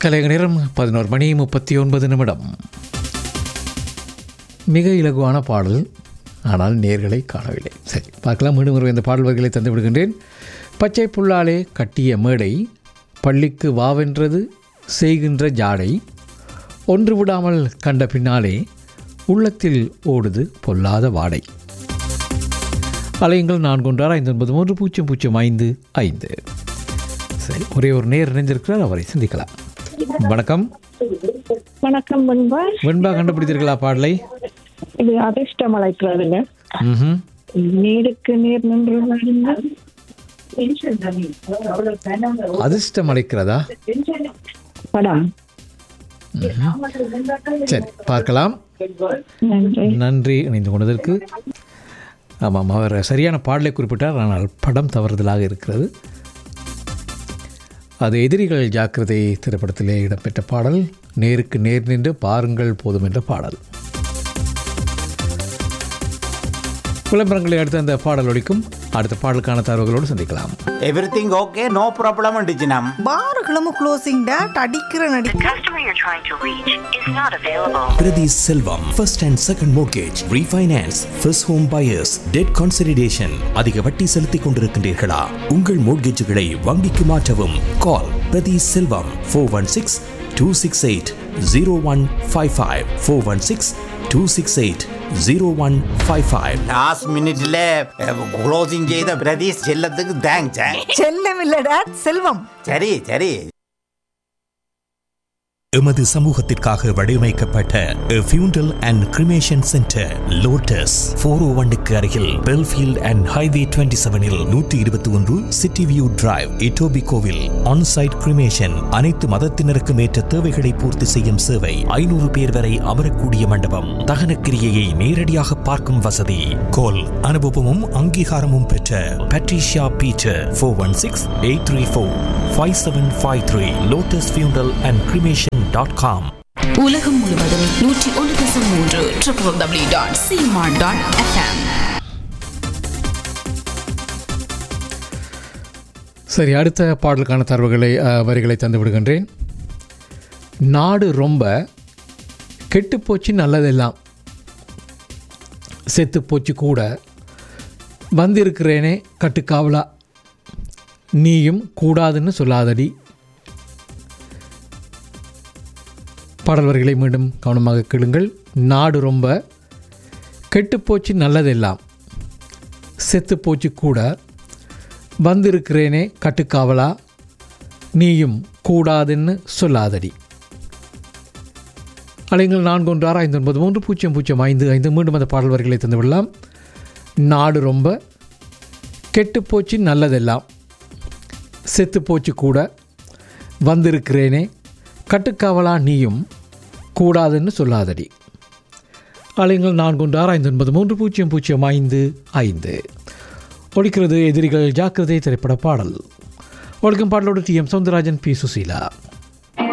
கலைக நேரம் பதினோரு மணி முப்பத்தி ஒன்பது நிமிடம் மிக இலகுவான பாடல் ஆனால் நேர்களை காணவில்லை சரி பார்க்கலாம் மீண்டும் ஒரு இந்த பாடல் வரிகளை தந்து விடுகின்றேன் பச்சை புல்லாலே கட்டிய மேடை பள்ளிக்கு வாவென்றது செய்கின்ற ஜாடை ஒன்று விடாமல் கண்ட பின்னாலே உள்ளத்தில் ஓடுது பொல்லாத வாடை அலையுங்கள் நான்கு ஒன்றாறு ஐந்து ஒன்பது மூன்று பூஜ்ஜியம் பூஜ்ஜியம் ஐந்து ஐந்து சரி ஒரே ஒரு நேர் இணைந்திருக்கிறார் அவரை சந்திக்கலாம் வணக்கம் வணக்கம் முன்பா வெண்பா கண்டுபிடித்தீர்களா பாடலை இது அதிர்ஷ்டம் அழைக்கிறதுங்க ம்ஹும். நீருக்கு நீர் நின்று வாருங்கள். அதிர்ஷ்டம் அளிக்கிறதா படம் சரி பார்க்கலாம் நன்றி நன்றி இணைந்து கொண்டதற்கு ஆமாம் அவர் சரியான பாடலை குறிப்பிட்டார் ஆனால் படம் தவறுதலாக இருக்கிறது அது எதிரிகள் ஜாக்கிரதை திரைப்படத்திலே இடம்பெற்ற பாடல் நேருக்கு நேர் நின்று பாருங்கள் போதும் என்ற பாடல் விளம்பரங்களை அடுத்து அந்த பாடல் ஒழிக்கும் அடுத்த பாடலுக்கான தரவுகளோடு சந்திக்கலாம் எவ்ரிதிங் ஓகே நோ ப்ராப்ளம் டிச்சினம் பாருகளும் க்ளோசிங் டேட் அடிக்கிற நடி The customer you're trying to reach is not available. Priti Selvam, first and second mortgage, refinance, first home buyers, debt consolidation. அதிக வட்டி செலுத்திக் கொண்டிருக்கின்றீர்களா உங்கள் மோட்கேஜுகளை வங்கிக்கு மாற்றவும் call Prathi Selvam four one six two six eight zero one five five four one six two six eight zero one five five last மினிட்ல closing செய்த பிரதீஷ் செல்லத்துக்கு thanks செல்லம் இல்ல டேட் செல்வம் சரி சரி எமது சமூகத்திற்காக வடிவமைக்கப்பட்ட funeral and cremation centre Lotus four O ஒன்னுக்கு அருகில் பெல்ஃபீல்ட் அண்ட் ஹைவே டுவெண்ட்டி செவனில் நூற்றி இருபத்தி ஒன்று சிட்டி வியூ டிரைவ் இட்டோபி கோவில் ஆன்சைட் கிரிமேஷன் அனைத்து மதத்தினருக்கும் ஏற்ற தேவைகளை பூர்த்தி செய்யும் சேவை ஐநூறு பேர் வரை அமரக்கூடிய மண்டபம் தகன கிரியையை நேரடியாக பார்க்கும் வசதி கோல் அனுபவமும் அங்கீகாரமும் பெற்ற Patricia Peter four one six eight three four five seven five three Lotus funeral and cremation dot com உலகம் முழுவதும் நூற்றி ஒன்று தசம் மூன்று ட்ரிபிள் டபிள்யூ டாட் சிமார்ட் டாட் எஃப்எம் சரி அடுத்த பாடலுக்கான தரவுகளை அஹ், வரிகளை தந்து விடுகின்றேன் நாடு ரொம்ப கெட்டுப்போச்சு நல்லதெல்லாம் செத்துப்போச்சு கூட வந்திருக்கிறேனே கட்டுக்காவலா நீயும் கூடாதுன்னு சொல்லாதடி பாடல் வரிகளை மீண்டும் கவனமாக கேளுங்கள் நாடு ரொம்ப கெட்டுப்போச்சு நல்லதெல்லாம் செத்துப்போச்சு கூட வந்திருக்கிறேனே கட்டுக்காவலா நீயும் கூடாதுன்னு சொல்லாதடி அலைங்கள் நான்கு ஒன்று ஆறு ஐந்து ஒன்பது மூன்று பூஜ்ஜியம் பூஜ்ஜியம் ஐந்து ஐந்து மீண்டும் அந்த பாடல் வரிகளை தந்து விடலாம் நாடு ரொம்ப கெட்டுப்போச்சு நல்லதெல்லாம் செத்துப்போச்சு கூட வந்திருக்கிறேனே கட்டுக்காவலா நீயும் கூடாதுன்னு சொல்லாதடி அலைங்கள் நான்கு ஒன்று ஆறு ஐந்து ஒன்பது மூன்று பூஜ்ஜியம் பூஜ்ஜியம் ஐந்து ஐந்து ஒழிக்கிறது எதிரிகள் ஜாக்கிரதை திரைப்பட பாடல் ஒழுக்கம் பாடலோடு T M Soundararajan P Susheela